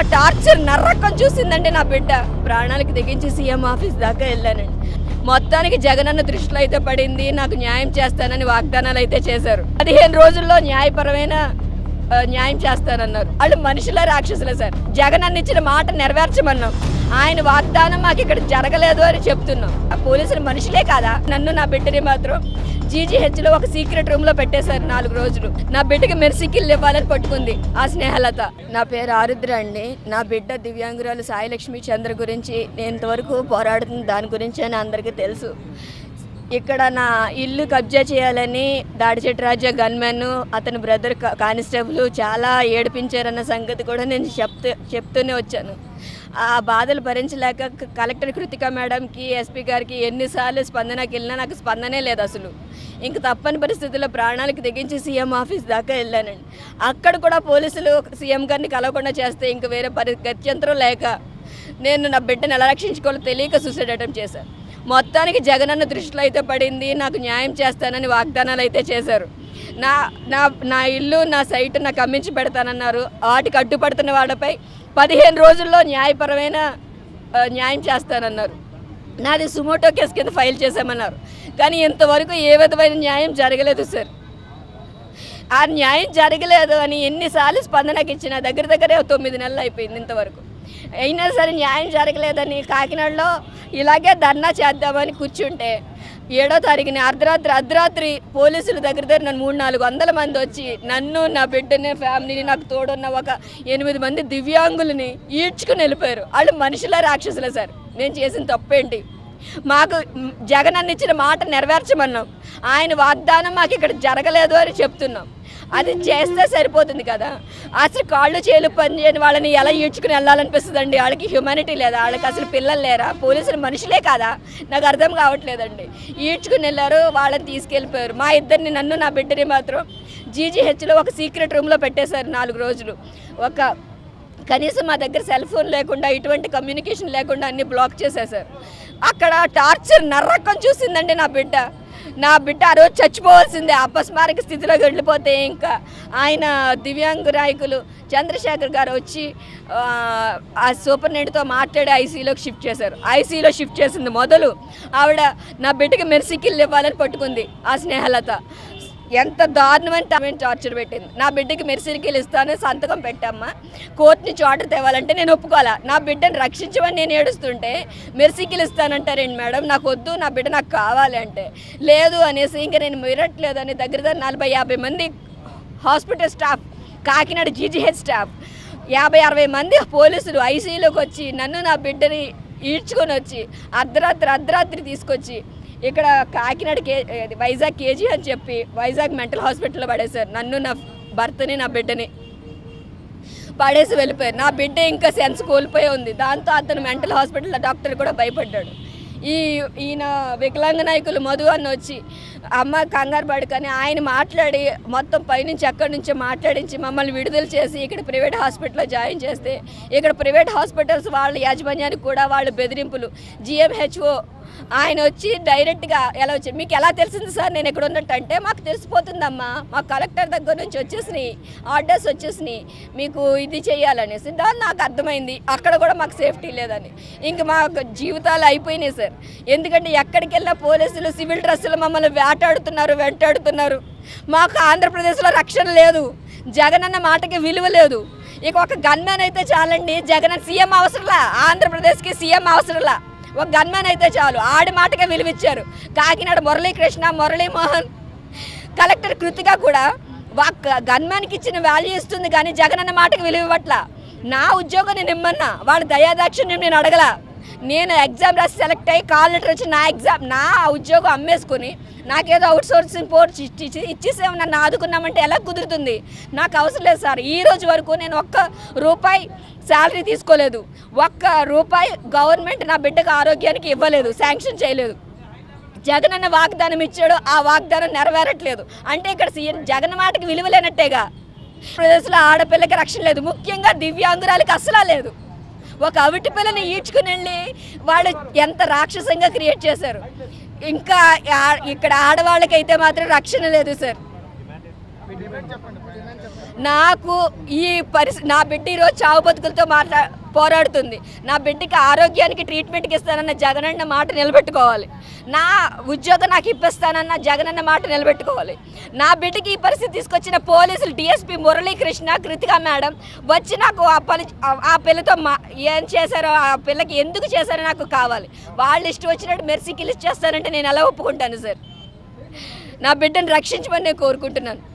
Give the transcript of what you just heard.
torture నర్రకం చూసిందండి నా బిడ్డ ప్రాణాలకు తెగించి సీఎం ఆఫీస్ దాకా వెళ్ళానండి మొత్తానికి జగనన్న దృష్టిలో అయితే పడింది నాకు న్యాయం చేస్తానని వాగ్దానాలు అయితే చేశారు పదిహేను రోజుల్లో న్యాయపరమైన ఆ, న్యాయం చేస్తానన్నారు వాళ్ళు మనుషుల రాక్షసులే సార్ జగన్ అన్న ఇచ్చిన మాట నెరవేర్చమన్నాం ఆయన వాగ్దానం మాకు ఇక్కడ జరగలేదు అని చెప్తున్నాం ఆ పోలీసులు మనుషులే కాదా నన్ను నా బిడ్డని మాత్రం జీజీహెచ్ లో ఒక సీక్రెట్ రూమ్ లో పెట్టేశారు నాలుగు రోజులు నా బిడ్డకి మెర్సికిల్ ఇవ్వాలని పట్టుకుంది ఆ స్నేహలత నా పేరు ఆరుద్ర అండి నా బిడ్డ దివ్యాంగురాలు సాయిలక్ష్మి చంద్ర గురించి నేను ఇంతవరకు పోరాడుతుంది దాని గురించి అని అందరికీ తెలుసు ఇక్కడ నా ఇల్లు కబ్జా చేయాలని దాడిచెట్టు రాజా గన్మెన్ అతని బ్రదర్ కా- కానిస్టేబుల్ చాలా ఏడిపించారన్న సంగతి కూడా నేను చెప్తూ చెప్తూనే వచ్చాను ఆ బాధలు భరించలేక క- కలెక్టర్ కృతిక మేడంకి ఎస్పీ గారికి ఎన్నిసార్లు స్పందనకి వెళ్ళినా నాకు స్పందనే లేదు అసలు ఇంక తప్పని పరిస్థితుల్లో ప్రాణాలకు తెగించి సీఎం ఆఫీస్ దాకా వెళ్ళానండి అక్కడ కూడా పోలీసులు సీఎం గారిని కలవకుండా చేస్తే ఇంక వేరే పరి గత్యంతరం లేక నేను నా బిడ్డను ఎలా రక్షించుకోవాలో తెలియక సూసైడ్ అటెంప్ట్ చేశాను మొత్తానికి జగనన్న దృష్టిలో అయితే పడింది నాకు న్యాయం చేస్తానని వాగ్దానాలు అయితే చేశారు నా నా నా ఇల్లు నా సైట్ నాకు అమ్మించి పెడతానన్నారు వాటికి అడ్డుపడుతున్న వాళ్ళపై పదిహేను రోజుల్లో న్యాయపరమైన ఆ, న్యాయం చేస్తానన్నారు నాది సుమోటో కేసు కింద ఫైల్ చేశామన్నారు కానీ ఇంతవరకు ఏ విధమైన న్యాయం జరగలేదు సార్ ఆ న్యాయం జరగలేదు అని ఎన్నిసార్లు స్పందనకి ఇచ్చిన దగ్గర దగ్గరే తొమ్మిది నెలలు అయిపోయింది ఇంతవరకు అయినా సరే న్యాయం జరగలేదని కాకినాడలో ఇలాగే ధర్నా చేద్దామని కూర్చుంటే ఏడో తారీఖుని అర్ధరాత్రి అర్ధరాత్రి పోలీసుల దగ్గర దగ్గర నన్ను మూడు నాలుగు వందల మంది వచ్చి నన్ను నా బిడ్డని ఫ్యామిలీని నాకు తోడున్న ఒక ఎనిమిది మంది దివ్యాంగులని ఈడ్చుకుని వెళ్ళిపోయారు వాళ్ళు మనుషుల రాక్షసులే సార్ నేను చేసిన తప్పేంటి మాకు మ్, జగన్ అన్న ఇచ్చిన మాట నెరవేర్చమన్నాం ఆయన వాగ్దానం మాకు ఇక్కడ జరగలేదు అని చెప్తున్నాం అది చేస్తే సరిపోతుంది కదా అసలు కాళ్ళు చేలు పని చేయని వాళ్ళని ఎలా ఈడ్చుకుని వెళ్ళాలనిపిస్తుందండి వాళ్ళకి హ్యూమానిటీ లేదా వాళ్ళకి అసలు పిల్లలు లేరా పోలీసులు మనుషులే కాదా నాకు అర్థం కావట్లేదండి ఈడ్చుకుని వెళ్ళారు వాళ్ళని తీసుకెళ్ళిపోయారు మా ఇద్దరిని నన్ను నా బిడ్డని మాత్రం జీజీహెచ్లో ఒక సీక్రెట్ రూమ్లో పెట్టేశారు నాలుగు రోజులు ఒక కనీసం మా దగ్గర సెల్ ఫోన్ లేకుండా ఇటువంటి కమ్యూనికేషన్ లేకుండా అన్ని బ్లాక్ చేసేసారు అక్కడ టార్చర్ నర్రకం చూసిందండి నా బిడ్డ నా బిడ్డ ఆ రోజు చచ్చిపోవాల్సిందే అపస్మారక స్థితిలోకి వెళ్ళిపోతే ఇంకా ఆయన దివ్యాంగ నాయకులు చంద్రశేఖర్ గారు వచ్చి ఆ, ఆ సూపర్నెంట్తో మాట్లాడి ఐసీలోకి షిఫ్ట్ చేశారు ఐసీలో షిఫ్ట్ చేసింది మొదలు ఆవిడ నా బిడ్డకి మెర్సికిల్ ఇవ్వాలని పట్టుకుంది ఆ స్నేహలత ఎంత దారుణమైన టైం టార్చర్ పెట్టింది నా బిడ్డకి మెరిసిరికీలు ఇస్తాను సంతకం పెట్టమ్మా కోర్టు నుంచి ఆర్డర్ తేవాలంటే నేను ఒప్పుకోవాలా నా బిడ్డను రక్షించమని నేను ఏడుస్తుంటే మెరిసికీలు ఇస్తానంటారేంటి మేడం నాకు వద్దు నా బిడ్డ నాకు కావాలి అంటే లేదు అనేసి ఇంకా నేను మిరట్లేదు అని దగ్గర దగ్గర నలభై యాభై మంది hospital staff Kakinada GGH staff యాభై అరవై మంది పోలీసులు ఐసీయూలోకి వచ్చి నన్ను నా బిడ్డని ఈడ్చుకొని వచ్చి అర్ధరాత్రి అర్ధరాత్రి తీసుకొచ్చి ఇక్కడ కాకినాడ కే అది వైజాగ్ కేజీ అని చెప్పి వైజాగ్ మెంటల్ హాస్పిటల్లో పడేశారు నన్ను నా భర్తని నా బిడ్డని పడేసి వెళ్ళిపోయారు నా బిడ్డ ఇంకా సెన్స్ కోల్పోయి ఉంది దాంతో అతను మెంటల్ హాస్పిటల్లో డాక్టర్ కూడా భయపడ్డాడు ఈ ఈయన వికలాంగ నాయకులు మధు అని వచ్చి అమ్మ కంగారు పడుకొని ఆయన మాట్లాడి మొత్తం పైనుంచి అక్కడి నుంచో మాట్లాడించి మమ్మల్ని విడుదల చేసి ఇక్కడ ప్రైవేట్ హాస్పిటల్లో జాయిన్ చేస్తే ఇక్కడ ప్రైవేట్ హాస్పిటల్స్ వాళ్ళ యాజమాన్యానికి కూడా వాళ్ళు బెదిరింపులు జిఎంహెచ్ఓ ఆయన వచ్చి డైరెక్ట్గా ఎలా వచ్చి మీకు ఎలా తెలిసింది సార్ నేను ఇక్కడ ఉన్నట్టు అంటే మాకు తెలిసిపోతుందమ్మా మా కలెక్టర్ దగ్గర నుంచి వచ్చేసినాయి ఆర్డర్స్ వచ్చేసినాయి మీకు ఇది చేయాలనేసి దాన్ని నాకు అర్థమైంది అక్కడ కూడా మాకు సేఫ్టీ లేదని ఇంక మా జీవితాలు అయిపోయినాయి సార్ ఎందుకంటే ఎక్కడికి వెళ్ళినా పోలీసులు సివిల్ డ్రెస్సులు మమ్మల్ని వేటాడుతున్నారు వెంటాడుతున్నారు మాకు ఆంధ్రప్రదేశ్లో రక్షణ లేదు జగన్ అన్న మాటకి విలువ లేదు ఇక ఒక గన్మెన్ అయితే చాలండి జగన్ అన్న సీఎం అవసరంలా ఆంధ్రప్రదేశ్కి సీఎం అవసరంలా ఒక గన్మెన్ అయితే చాలు ఆడి మాటకే విలువిచ్చారు కాకినాడ మురళీకృష్ణ మురళీమోహన్ కలెక్టర్ కృతిగా కూడా ఒక గన్మెన్కి ఇచ్చిన వాల్యూ ఇస్తుంది కానీ జగన్ అన్న మాటకి విలువ ఇవ్వట్ల నా ఉద్యోగం నేను ఇమ్మన్నా వాళ్ళ దయాదాక్షిణ్యం నేను అడగల నేను ఎగ్జామ్ రాసి సెలెక్ట్ అయ్యి కాల్ లెటర్ వచ్చి నా ఎగ్జామ్ నా ఉద్యోగం అమ్మేసుకుని నాకేదో అవుట్ సోర్సింగ్ పోర్ట్స్ ఇచ్చి ఇచ్చేసేమో నన్ను ఆదుకున్నామంటే ఎలా కుదురుతుంది నాకు అవసరం లేదు సార్ ఈ రోజు వరకు నేను ఒక్క రూపాయి శాలరీ తీసుకోలేదు ఒక్క రూపాయి గవర్నమెంట్ నా బిడ్డకు ఆరోగ్యానికి ఇవ్వలేదు శాంక్షన్ చేయలేదు జగన్ అన్న వాగ్దానం ఇచ్చాడు ఆ వాగ్దానం నెరవేరట్లేదు అంటే ఇక్కడ సీఎం జగన్ మాటకి విలువ లేనట్టేగా ప్రదేశ్లో ఆడపిల్లకి రక్షణ లేదు ముఖ్యంగా దివ్యాంగురాలకి అస్సలా లేదు ఒక అవిటి పిల్లని ఈడ్చుకుని వెళ్ళి వాళ్ళు ఎంత రాక్షసంగా క్రియేట్ చేశారు ఇంకా ఆ- ఇక్కడ ఆడవాళ్ళకైతే మాత్రం రక్షణ లేదు సార్ నాకు ఈ పరిస్థితి నా బిడ్డ ఈరోజు చావు బతుకులతో మాట్లా పోరాడుతుంది నా బిడ్డకి ఆరోగ్యానికి ట్రీట్మెంట్కి ఇస్తానన్న జగనన్న మాట నిలబెట్టుకోవాలి నా ఉద్యోగం నాకు ఇప్పిస్తానన్న జగనన్న మాట నిలబెట్టుకోవాలి నా బిడ్డకి ఈ పరిస్థితి తీసుకొచ్చిన పోలీసులు డిఎస్పీ మురళీకృష్ణ కృతిక మేడం వచ్చి నాకు ఆ పని ఆ పిల్లతో మా ఏం చేశారో ఆ పిల్లకి ఎందుకు చేశారో నాకు కావాలి వాళ్ళు ఇష్టం వచ్చినట్టు మెర్సీకి లిస్ట్ చేస్తారంటే నేను ఎలా ఒప్పుకుంటాను సార్ నా బిడ్డను రక్షించమని నేను కోరుకుంటున్నాను